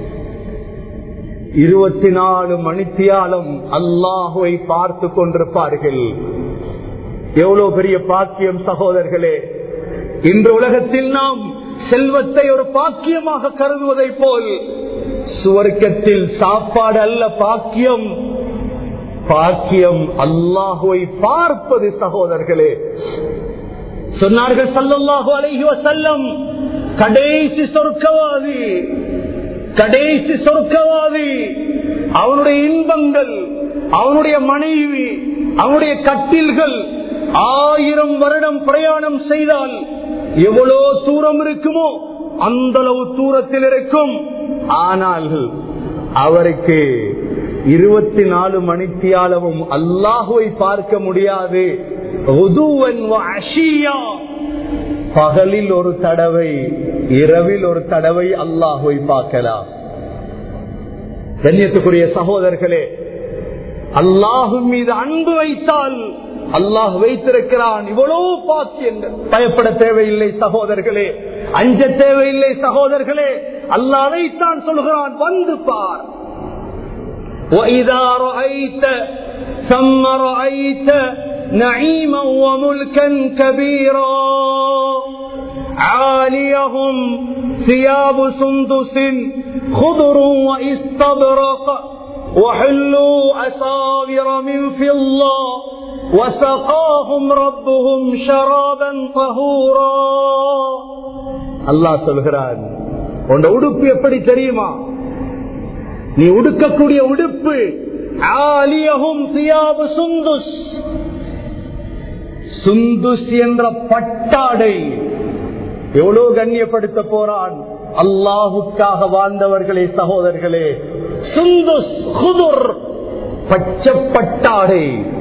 இருபத்தி நாலு மணித்தியாலும் அல்லாஹுவை பார்த்து கொண்டிருப்பார்கள் எவ்வளவு பெரிய பாக்கியம் சகோதரர்களே இன்று உலகத்தில் நாம் செல்வத்தை ஒரு பாக்கியமாக கருதுவதை போல் சுவர்க்கத்தில் சாப்பாடு அல்ல பாக்கியம் பாக்கியம் அல்லாஹுவை பார்ப்பது சகோதரர்களே சொன்னார்கள் சல்லல்லாஹு அலைஹி வஸல்லம் கடைசி சொர்க்கவாதி கடைசி சொர்க்கவாதி அவனுடைய இன்பங்கள் அவனுடைய மனைவி அவனுடைய கட்டில்கள் ஆயிரம் வருடம் பிரயாணம் செய்தால் எவ்வளோ தூரம் இருக்குமோ அந்த அளவு தூரத்தில் இருக்கும் ஆனால் அவருக்கு இருபத்தி நாலு மணித்தியாலவும் அல்லாஹுவை பார்க்க முடியாது பகலில் ஒரு தடவை இரவில் ஒரு தடவை அல்லாஹுவை பார்க்கலாம் கண்ணியத்துக்குரிய சகோதரர்களே அல்லாஹு மீது அன்பு வைத்தால் அல்லாஹ் வைத்திருக்கிறான் இவ்வளவு பாக்கியங்கள் பயப்பட தேவையில்லை சகோதரர்களே அஞ்ச தேவையில்லை சகோதரர்களே அல்லாஹ் அதைத்தான் சொல்கிறான் வந்து பார் وَإِذَا رَأَيْتَ ثَمَّ رَأَيْتَ نَعِيمًا وَمُلْكًا كَبِيرًا عَالِيَهُمْ ثِيَابُ سُنْدُسٍ خُضْرٌ وَإِسْتَبْرَقَ وحلوا أساور من فضة وسقاهم ربهم شرابا طهورا அல்லாஹ் சொல்கிறான் உன் உடுப்பு எப்படி தெரியுமா நீ உடுக்கக்கூடிய உடுப்பு ஆலியகும் சியாபு சுந்துஸ் சுந்துஸ் என்ற பட்டாடை எவ்வளவு கண்ணியப்படுத்த போறான் அல்லாஹுக்காக வாழ்ந்தவர்களே சகோதரர்களே சுந்துஸ் குதுர் பச்சப்பட்டாடை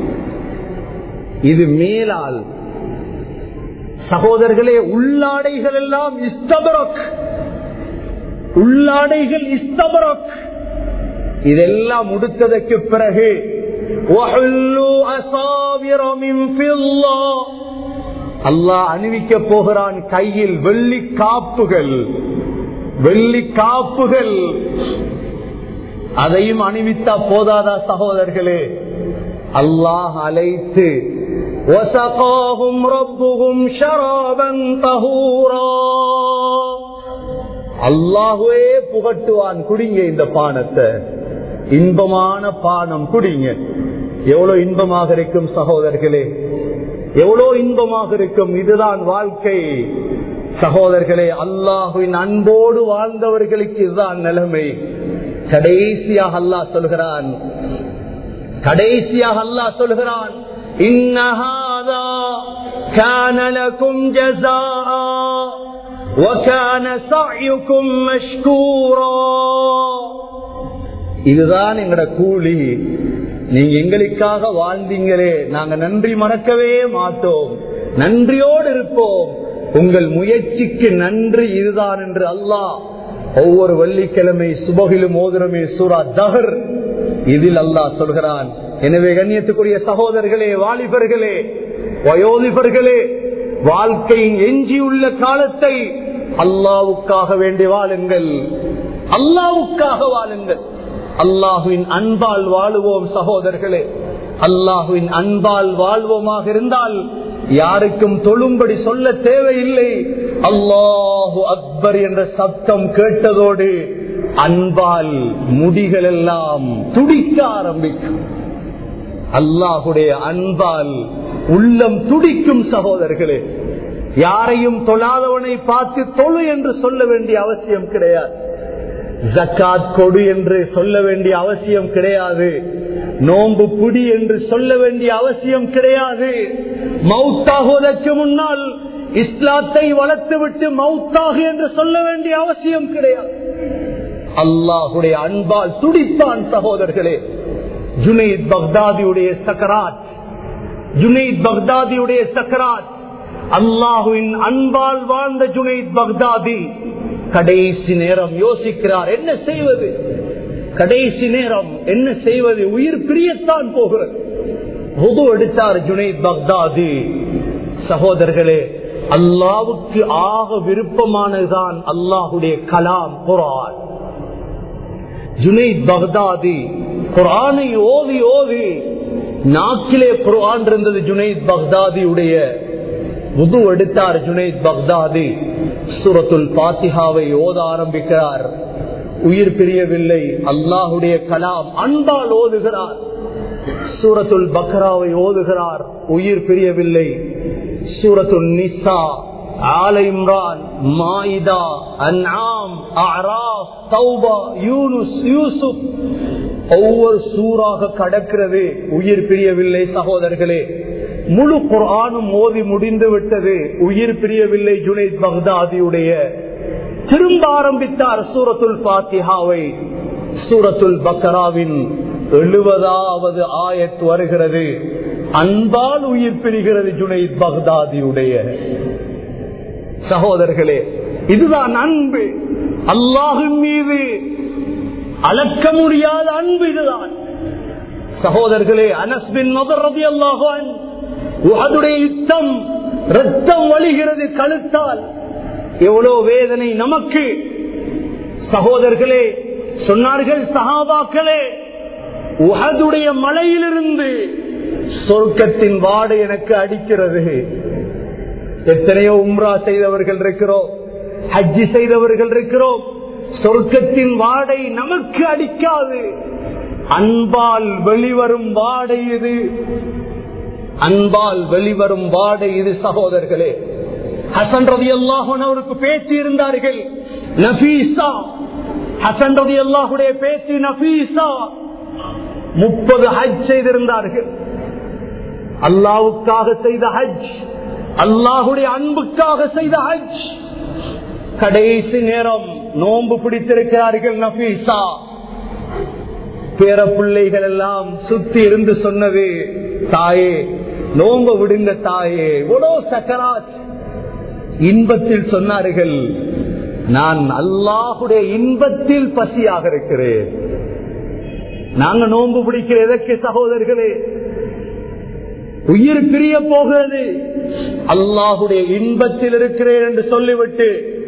இது மேலால் சகோதரர்களே உள்ளாடைகள் எல்லாம் இஸ்தபரக் உள்ளாடைகள் இஸ்தபரக் இதெல்லாம் உடுத்ததற்கு பிறகு وحلوا أصابر من فضة அல்லாஹ் அணிவிக்க போகிறான் கையில் வெள்ளி காப்புகள் வெள்ளி காப்புகள் அதையும் அணிவித்தா போதாதா சகோதரர்களே அல்லாஹ் அழைத்து وسقاهم ربهم شرابا طهورا அல்லாஹுவே புகட்டுவான் குடிங்க இந்த பானத்தை இன்பமான பானம் குடிங்க எவ்வளவு இன்பமாக இருக்கும் சகோதரர்களே எவ்வளவு இன்பமாக இருக்கும் இதுதான் வாழ்க்கை சகோதரர்களே அல்லாஹுவின் அன்போடு வாழ்ந்தவர்களுக்கு இதுதான் நிலைமை கடைசியாக அல்லாஹ் சொல்கிறான் கடைசியாக அல்லாஹ் சொல்கிறான் إن هذا كان لكم جزاء وكان سعيكم مشكورا இதுதான் எங்கட கூலி நீங்க எங்களுக்காக வாழ்ந்தீங்களே நாங்க நன்றி மறக்கவே மாட்டோம் நன்றியோடு இருப்போம் உங்கள் முயற்சிக்கு நன்றி இதுதான் என்று அல்லாஹ் ஒவ்வொரு வெள்ளிக்கிழமை சுபகிலும் ஓதுரமே சூரா தஹர் இதில் அல்லாஹ் சொல்கிறான் எனவே கண்ணியத்துக்குரிய சகோதரர்களே வாலிபர்களே வயோதிபர்களே வாழ்க்கையின் எஞ்சியுள்ள காலத்தை அல்லாவுக்காக வேண்டி வாழுங்கள் அல்லாவுக்காக வாழுங்கள் அல்லாஹுவின் அன்பால் வாழுவோம் சகோதரர்களே அல்லாஹுவின் அன்பால் வாழ்வோமாக இருந்தால் யாருக்கும் தொழும்படி சொல்ல தேவையில்லை அல்லாஹு அக்பர் என்ற சப்தம் கேட்டதோடு அன்பால் முடிகள் எல்லாம் துடிக்க ஆரம்பிக்கும் அல்லாஹுடைய அன்பால் உள்ளம் துடிக்கும் சகோதரர்களே யாரையும் தொழாதவனை பார்த்து தொழு என்று சொல்ல வேண்டிய அவசியம் கிடையாது ஜக்காத் கொடு என்று சொல்ல வேண்டிய அவசியம் கிடையாது நோன்பு புடி என்று சொல்ல வேண்டிய அவசியம் கிடையாது மவுத்தாகுவதற்கு முன்னால் இஸ்லாத்தை வளர்த்து விட்டு மவுத்தாக என்று சொல்ல வேண்டிய அவசியம் கிடையாது அல்லாஹுடைய அன்பால் துடித்தான் சகோதரர்களே ஜுனைத் பக்தாதியுடைய சக்கராத் ஜுனைத் பக்தாதியுடைய சக்கராத் அல்லாஹுவின் அன்பால் வாழ்ந்த ஜுனைத் பக்தாதி கடைசி நேரம் யோசிக்கிறார் என்ன செய்வது கடைசி நேரம் என்ன செய்வது உயிர் பிரியத்தான் போகிறது பொது எடுத்தார் ஜுனைத் பக்தாதி சகோதரர்களே அல்லாவுக்கு ஆக விருப்பமானதுதான் அல்லாஹுடைய கலாம் குரான் ஜுனைத் பக்தாதி குரானை ஓதி ஓதி நாக்கிலே குரான் இருந்தது ஜுனைத் பக்தாதியுடைய உது எடுத்தார் ஜுனைத் பக்தாதி சூரத்துல் பாத்திஹாவை ஓத ஆரம்பிக்கிறார் உயிர் பிரியவில்லை அல்லாஹுடைய கலாம் அன்பால் ஓதுகிறார் சூரத்துல் பக்ராவை ஓதுகிறார் உயிர் பிரியவில்லை சூரத்துல் நிசா ஆல இம்ரான் மாயிதா அன்ஆம் அராப் தௌபா யூனுஸ் யூசுப் ஒவ்வொரு சூறாக கடக்கிறது உயிர் பிரியவில்லை சகோதரர்களே முழு குரானும் மோதி முடிந்து விட்டது உயிர் பிரியவில்லை ஜுனைத் பக்தாதியுடைய திரும்ப ஆரம்பித்தார் சூரத்துல் பாத்திஹாவை சூரத்துல் பக்கராவின் எழுபதாவது ஆயத் வருகிறது அன்பால் உயிர் பிரிகிறது ஜுனைத் பக்தாதியுடைய சகோதரர்களே இதுதான் அன்பு அல்லாஹின் மீது அளக்க முடியாத அன்பு இதுதான் சகோதரர்களே அனஸ்பின் மதர் ரவி அல்லாஹான் உகதுடைய யுத்தம் ரத்தம் வழிகிறது கழுத்தால் எவ்வளவு வேதனை நமக்கு சகோதரர்களே சொன்னார்கள் சகாபாக்களே உகதுடைய மலையிலிருந்து சொர்க்கத்தின் வாடை எனக்கு அடிக்கிறது எத்தனையோ உம்ரா செய்தவர்கள் இருக்கிறோம் ஹஜ்ஜி செய்தவர்கள் இருக்கிறோம் சொர்க்கத்தின் வாடை நமக்கு அடிக்காது அன்பால் வெளிவரும் வாடை இது அன்பால் வெளிவரும் வாடை இது சகோதரர்களே ஹசன் ரவி அல்லாஹன் அவருக்கு பேச்சு இருந்தார்கள் நபீசா ஹசன் ரவி அல்லாஹுடைய பேச்சு நபீசா முப்பது ஹஜ் செய்திருந்தார்கள் அல்லாவுக்காக செய்த ஹஜ் அல்லாஹுடைய அன்புக்காக செய்த ஹஜ் கடைசி நேரம் நோன்பு பிடித்திருக்கிறார்கள் நபீசா பேர பிள்ளைகள் எல்லாம் சுத்தி இருந்து சொன்னது தாயே நோம்ப விடுங்க தாயே இவ்வளோ சக்கராத் இன்பத்தில் சொன்னார்கள் நான் அல்லாஹுடைய இன்பத்தில் பசியாக இருக்கிறேன் நாங்க நோன்பு பிடிக்கிற எதற்கு சகோதரர்களே உயிர் பிரிய போகிறது அல்லாஹுடைய இன்பத்தில் இருக்கிறேன் என்று சொல்லிவிட்டு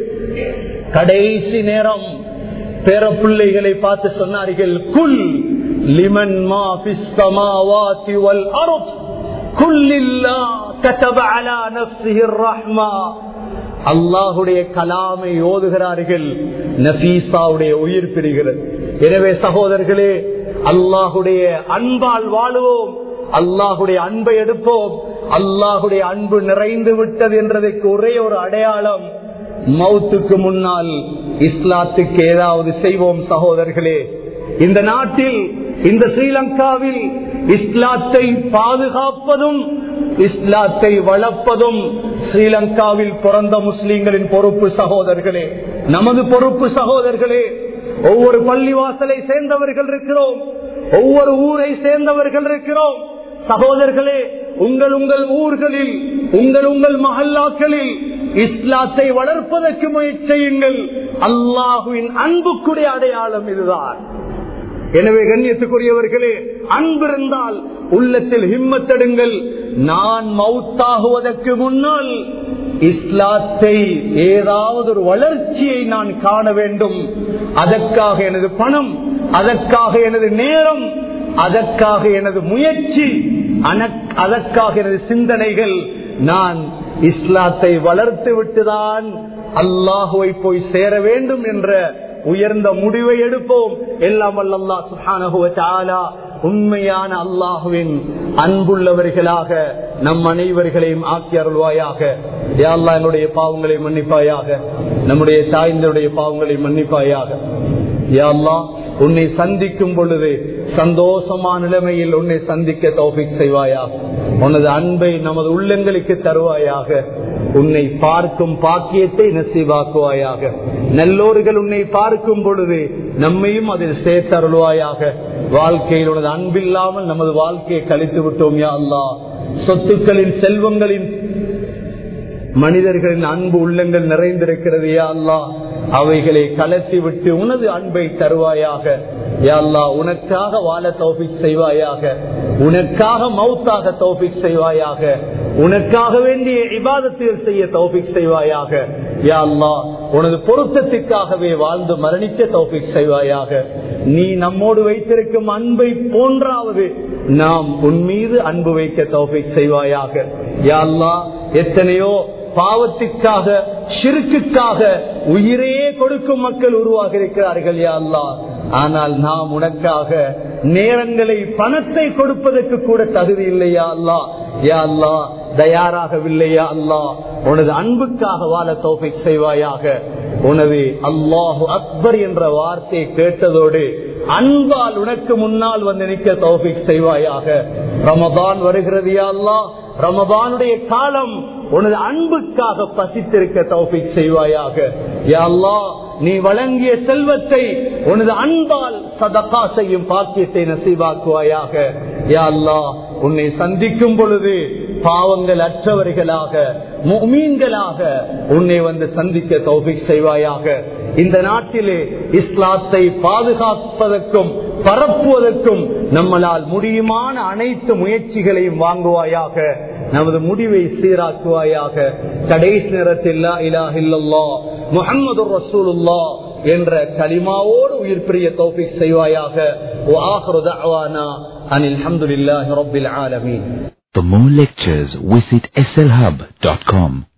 கடைசி நேரம் பேர பிள்ளைகளை பார்த்து சொன்னார்கள் குல் லிமன் மா பிஸ்தமாவாதி வல் அருத் குல்லில்லா கதப அலா நஃப்ஸிஹிர் ரஹ்மா அல்லாஹுடைய கலாமை ஓதுகிறார்கள் நபீசாவுடைய உயிர் பிரிகிறது எனவே சகோதரர்களே அல்லாஹுடைய அன்பால் வாழுவோம் அல்லாஹுடைய அன்பை எடுப்போம் அல்லாஹுடைய அன்பு நிறைந்து விட்டது என்றதற்கு ஒரே ஒரு அடையாளம் மௌத்துக்கு முன்னால் இஸ்லாத்துக்கு ஏதாவது செய்வோம் சகோதரர்களே இந்த நாட்டில் இந்த ஸ்ரீலங்காவில் இஸ்லாத்தை பாதுகாப்பதும் இஸ்லாத்தை வளர்ப்பதும் ஸ்ரீலங்காவில் பிறந்த முஸ்லிம்களின் பொறுப்பு சகோதரர்களே நமது பொறுப்பு சகோதரர்களே ஒவ்வொரு பள்ளிவாசலை சேர்ந்தவர்கள் இருக்கிறோம் ஒவ்வொரு ஊரை சேர்ந்தவர்கள் இருக்கிறோம் சகோதரர்களே உங்கள் உங்கள் ஊர்களில் உங்கள் உங்கள் மஹல்லாக்களில் இஸ்லாத்தை வளர்ப்பதற்கு முயற்சி செய்யுங்கள் அல்லாஹுவின் அன்புக்குடைய அடையாளம் இதுதான் எனவே கண்ணியத்துக்குரியவர்களே அன்பிருந்தால் உள்ளத்தில் ஹிம்மத்தெடுங்கள் நான் மவுத்தாகுவதற்கு முன்னால் இஸ்லாத்தை ஏதாவது ஒரு வளர்ச்சியை நான் காண வேண்டும் அதற்காக எனது பணம் அதற்காக எனது நேரம் அதற்காக எனது முயற்சி அதற்காக எனது சிந்தனைகள் நான் இஸ்லாத்தை வளர்த்து விட்டுதான் அல்லாஹுவை போய் சேர வேண்டும் என்ற உயர்ந்த முடிவை எடுப்போம் எல்லாம் அல்லா சுஹானகுவ உண்மையான அல்லாஹுவின் அன்புள்ளவர்களாக நம் அனைவர்களையும் ஆக்கி அருள்வாயாக யாழ்லா என்னுடைய பாவங்களை மன்னிப்பாயாக நம்முடைய தாய்ந்தருடைய பாவங்களை மன்னிப்பாயாக யாழ்லா உன்னை சந்திக்கும் பொழுது சந்தோஷமான நிலைமையில் உன்னை சந்திக்க தௌபிக் செய்வாயாக உனது அன்பை நமது உள்ளங்களுக்கு தருவாயாக உன்னை பார்க்கும் பாக்கியத்தை நசீவாக்குவாயாக நல்லோர்கள் உன்னை பார்க்கும் பொழுது நம்மையும் அதில் சேர்த்தருள்வாயாக வாழ்க்கையில் உனது அன்பில்லாமல் நமது வாழ்க்கையை கழித்து விட்டோம் யா அல்லா சொத்துக்களின் செல்வங்களின் மனிதர்களின் அன்பு உள்ளங்கள் நிறைந்திருக்கிறது யா அல்லா அவைகளை கலத்தி விட்டு உனது அன்பை தருவாயாக யாழ்லா உனக்காக வாழ தௌபிக் செய்வாயாக உனக்காக மௌத்தாக தௌபிக் செய்வாயாக உனக்காக வேண்டிய இபாதத்தில் செய்ய தௌபிக் செய்வாயாக யாழ்லா உனது பொருத்தத்திற்காகவே வாழ்ந்து மரணிக்க தௌபிக் செய்வாயாக நீ நம்மோடு வைத்திருக்கும் அன்பை போன்றாவது நாம் உன் மீது அன்பு வைக்க தௌபிக் செய்வாயாக யாழ்லா எத்தனையோ பாவத்திற்காக சிறுக்குக்காக உயிரையே கொடுக்கும் மக்கள் உருவாக இருக்கிறார்கள் யா அல்லா ஆனால் நாம் உனக்காக நேரங்களை பணத்தை கொடுப்பதற்கு கூட தகுதி இல்லையா அல்லா யா அல்லா தயாராகவில்லையா அல்லா உனது அன்புக்காக வாழ தோஃபிக் செய்வாயாக உனது அல்லாஹு அக்பர் என்ற வார்த்தை கேட்டதோடு அன்பால் உனக்கு முன்னால் வந்து நிற்க தௌபிக் செய்வாயாக ரமதான் வருகிறது யா அல்லா ரமதானுடைய காலம் உனது அன்புக்காக பசித்திருக்க தௌபிக் செய்வாயாக யா அல்லா நீ வழங்கிய செல்வத்தை உனது அன்பால் சதகா செய்யும் பாக்கியத்தை நசீவாக்குவாயாக யா அல்லா உன்னை சந்திக்கும் பொழுது பாவங்கள் அற்றவர்களாக மீன்களாக உன்னை வந்து சந்திக்க தௌபிக் செய்வாயாக இந்த நாட்டிலே இஸ்லாத்தை பாதுகாப்பதற்கும் பரப்புவதற்கும் நம்மளால் முடியுமான அனைத்து முயற்சிகளையும் வாங்குவாயாக நமது முடிவை சீராக்குவாயாக கடைசி நேரத்தில் முகமது ரசூலுல்லா என்ற கலிமாவோடு உயிர் பிரிய தௌபிக் செய்வாயாக அனில் அஹமதுல்லாஹி ரபில் ஆலமீன் For more lectures, visit slhub.com.